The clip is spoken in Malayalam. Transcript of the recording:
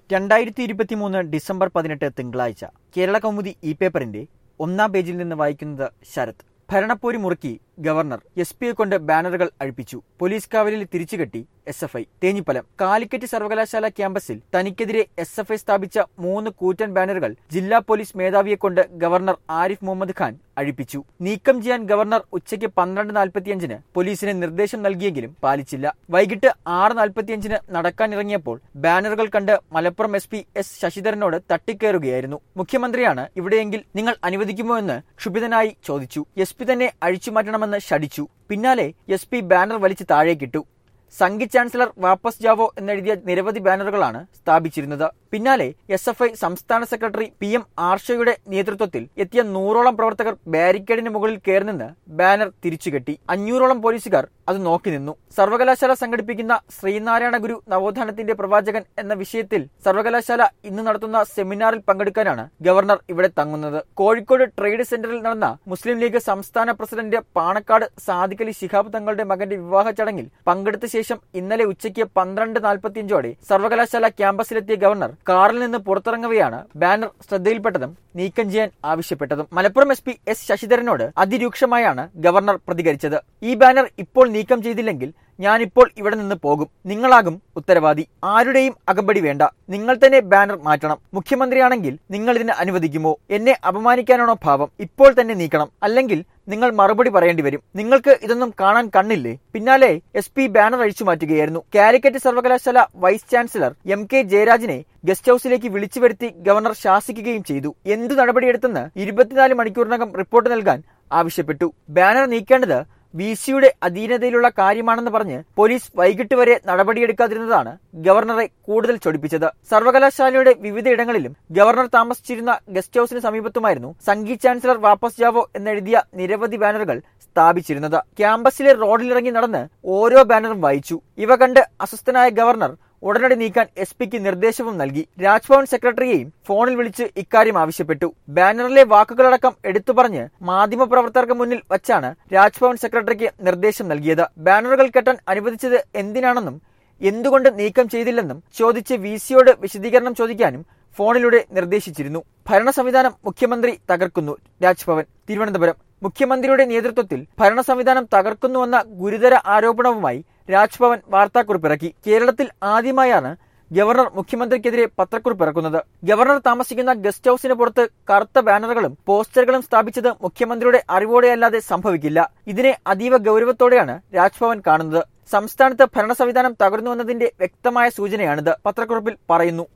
രണ്ടായിരത്തി ഇരുപത്തിമൂന്ന് ഡിസംബർ പതിനെട്ട് തിങ്കളാഴ്ച കേരള കൗമുദി ഇ പേപ്പറിന്റെ ഒന്നാം പേജിൽ നിന്ന് വായിക്കുന്നത് ശരത് ഭരണപ്പോരി മുറുക്കി ഗവർണർ എസ് പിയെ കൊണ്ട് ബാനറുകൾ അഴിപ്പിച്ചു പോലീസ് കാവലിൽ തിരിച്ചുകെട്ടി S F I Thenhipalam Calicut സർവകലാശാല ക്യാമ്പസിൽ തനിക്കെതിരെ എസ് എഫ് ഐ സ്ഥാപിച്ച മൂന്ന് കൂറ്റൻ ബാനറുകൾ ജില്ലാ പോലീസ് മേധാവിയെ കൊണ്ട് ഗവർണർ ആരിഫ് മുഹമ്മദ് ഖാൻ അഴിപ്പിച്ചു നീക്കം ചെയ്യാൻ ഗവർണർ ഉച്ചയ്ക്ക് പന്ത്രണ്ട് നാൽപ്പത്തിയഞ്ചിന് പോലീസിന് നിർദ്ദേശം നൽകിയെങ്കിലും പാലിച്ചില്ല വൈകിട്ട് ആറ് നാൽപ്പത്തിയഞ്ചിന് നടക്കാനിറങ്ങിയപ്പോൾ ബാനറുകൾ കണ്ട് മലപ്പുറം എസ് പി എസ് ശശിധരനോട് തട്ടിക്കയറുകയായിരുന്നു മുഖ്യമന്ത്രിയാണ് ഇവിടെയെങ്കിൽ നിങ്ങൾ അനുവദിക്കുമോ എന്ന് ക്ഷുഭിതനായി ചോദിച്ചു എസ് പി തന്നെ അഴിച്ചു മാറ്റണമെന്ന് ശടിച്ചു പിന്നാലെ എസ് പി ബാനർ വലിച്ച് താഴേക്കിട്ടു സംഘി ചാൻസലർ വാപ്പസ് ജാവോ എന്നെഴുതിയ നിരവധി ബാനറുകളാണ് സ്ഥാപിച്ചിരുന്നത് പിന്നാലെ എസ് എഫ് ഐ സംസ്ഥാന സെക്രട്ടറി പി എം ആർഷയുടെ നേതൃത്വത്തിൽ എത്തിയ നൂറോളം പ്രവർത്തകർ ബാരിക്കേഡിന് മുകളിൽ കയറി നിന്ന് ബാനർ തിരിച്ചുകെട്ടി അഞ്ഞൂറോളം പോലീസുകാർ അത് നോക്കി നിന്നു സർവകലാശാല സംഘടിപ്പിക്കുന്ന ശ്രീനാരായണ ഗുരു നവോത്ഥാനത്തിന്റെ പ്രവാചകൻ എന്ന വിഷയത്തിൽ സർവകലാശാല ഇന്ന് നടത്തുന്ന സെമിനാറിൽ പങ്കെടുക്കാനാണ് ഗവർണർ ഇവിടെ തങ്ങുന്നത് കോഴിക്കോട് ട്രേഡ് സെന്ററിൽ നടന്ന മുസ്ലിം ലീഗ് സംസ്ഥാന പ്രസിഡന്റ് പാണക്കാട് സാദിഖലി ശിഹാബ് തങ്ങളുടെ മകന്റെ വിവാഹ ചടങ്ങിൽ പങ്കെടുത്ത ശേഷം ഇന്നലെ ഉച്ചയ്ക്ക് പന്ത്രണ്ട് നാൽപ്പത്തിയഞ്ചോടെ സർവകലാശാല ക്യാമ്പസിലെത്തിയ ഗവർണർ കാറിൽ നിന്ന് പുറത്തിറങ്ങവെയാണ് ബാനർ ശ്രദ്ധയിൽപ്പെട്ടതും നീക്കം ചെയ്യാൻ ആവശ്യപ്പെട്ടതും മലപ്പുറം എസ് പി എസ് ശശിധരനോട് അതിരൂക്ഷമായാണ് ഗവർണർ പ്രതികരിച്ചത് ഈ ബാനർ ഇപ്പോൾ നീക്കം ചെയ്തില്ലെങ്കിൽ ഞാനിപ്പോൾ ഇവിടെ നിന്ന് പോകും നിങ്ങളാകും ഉത്തരവാദി ആരുടെയും അകമ്പടി വേണ്ട നിങ്ങൾ തന്നെ ബാനർ മാറ്റണം മുഖ്യമന്ത്രിയാണെങ്കിൽ നിങ്ങൾ ഇതിന് അനുവദിക്കുമോ എന്നെ അപമാനിക്കാനാണോ ഭാവം ഇപ്പോൾ തന്നെ നീക്കണം അല്ലെങ്കിൽ നിങ്ങൾ മറുപടി പറയേണ്ടി വരും നിങ്ങൾക്ക് ഇതൊന്നും കാണാൻ കണ്ണില്ലേ പിന്നാലെ എസ് പി ബാനർ അഴിച്ചു മാറ്റുകയായിരുന്നു കാലിക്കറ്റ് സർവകലാശാല വൈസ് ചാൻസലർ എം കെ ജയരാജനെ ഗസ്റ്റ് ഹൌസിലേക്ക് വിളിച്ചു വരുത്തി ഗവർണർ ശാസിക്കുകയും ചെയ്തു എന്തു നടപടിയെടുത്തെന്ന് ഇരുപത്തിനാല് മണിക്കൂറിനകം റിപ്പോർട്ട് നൽകാൻ ആവശ്യപ്പെട്ടു ബാനർ നീക്കേണ്ടത് വി സിയുടെ അധീനതയിലുള്ള കാര്യമാണെന്ന് പറഞ്ഞ് പോലീസ് വൈകിട്ട് വരെ നടപടിയെടുക്കാതിരുന്നതാണ് ഗവർണറെ കൂടുതൽ ചൊടിപ്പിച്ചത് സർവകലാശാലയുടെ വിവിധയിടങ്ങളിലും ഗവർണർ താമസിച്ചിരുന്ന ഗസ്റ്റ് ഹൌസിന് സമീപത്തുമായിരുന്നു സംഗീത് ചാൻസലർ വാപ്പസ് ജാവോ എന്നെഴുതിയ നിരവധി ബാനറുകൾ സ്ഥാപിച്ചിരുന്നത് ക്യാമ്പസിലെ റോഡിലിറങ്ങി നടന്ന് ഓരോ ബാനറും വായിച്ചു ഇവ കണ്ട് അസ്വസ്ഥനായ ഗവർണർ ഉടനടി നീക്കാൻ എസ് പിക്ക് നിർദ്ദേശവും നൽകി രാജ്ഭവൻ സെക്രട്ടറിയെയും ഫോണിൽ വിളിച്ച് ഇക്കാര്യം ആവശ്യപ്പെട്ടു ബാനറിലെ വാക്കുകളടക്കം എടുത്തു പറഞ്ഞ് മാധ്യമപ്രവർത്തകർക്ക് മുന്നിൽ വച്ചാണ് രാജ്ഭവൻ സെക്രട്ടറിക്ക് നിർദ്ദേശം നൽകിയത് ബാനറുകൾ കെട്ടാൻ അനുവദിച്ചത് എന്തിനാണെന്നും എന്തുകൊണ്ട് നീക്കം ചെയ്തില്ലെന്നും ചോദിച്ച് വി സിയോട് വിശദീകരണം ചോദിക്കാനും ഫോണിലൂടെ നിർദ്ദേശിച്ചിരുന്നു ഭരണ സംവിധാനം മുഖ്യമന്ത്രി തകർക്കുന്നു രാജ്ഭവൻ തിരുവനന്തപുരം മുഖ്യമന്ത്രിയുടെ നേതൃത്വത്തിൽ ഭരണ സംവിധാനം തകർക്കുന്നുവെന്ന ഗുരുതര ആരോപണവുമായി രാജ്ഭവൻ വാർത്താക്കുറിപ്പിറക്കി കേരളത്തിൽ ആദ്യമായാണ് ഗവർണർ മുഖ്യമന്ത്രിക്കെതിരെ പത്രക്കുറിപ്പ് ഇറക്കുന്നത് ഗവർണർ താമസിക്കുന്ന ഗസ്റ്റ് ഹൌസിന് പുറത്ത് കറുത്ത ബാനറുകളും പോസ്റ്ററുകളും സ്ഥാപിച്ചത് മുഖ്യമന്ത്രിയുടെ അറിവോടെയല്ലാതെ സംഭവിക്കില്ല ഇതിനെ അതീവ ഗൗരവത്തോടെയാണ് രാജ്ഭവൻ കാണുന്നത് സംസ്ഥാനത്ത് ഭരണ സംവിധാനം തകർന്നുവെന്നതിന്റെ വ്യക്തമായ സൂചനയാണിത് പത്രക്കുറിപ്പിൽ പറയുന്നു